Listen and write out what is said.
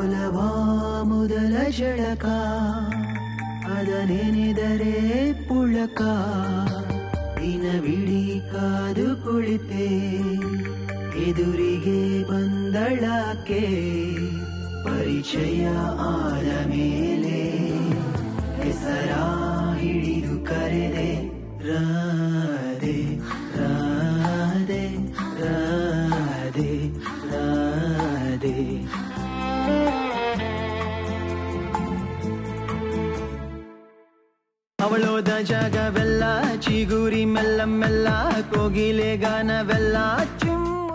ಒಲವ ಮೊದಲ ಜಳಕ ಅದ ನೆನೆದರೆ ಪುಳಕ ದಿನವಿಡೀ ಕಾದು ಕುಳಿತೆ ಎದುರಿಗೆ ಬಂದಳಾಕೆ ಪರಿಚಯ ಆದ ಮೇಲೆ ಹೆಸರ ಹಿಡಿದು ಕರೆದೆ ರಾಧೆ ರಾಧೆ ರಾಧೆ ರಾಧೆ ಅವಳೋದ ಜಾಗವೆಲ್ಲ ಚಿಗುರಿ ಮೆಲ್ಲ ಮೆಲ್ಲ ಕೋಗಿಲೆ ಗಾನವೆಲ್ಲ ಚುಮ್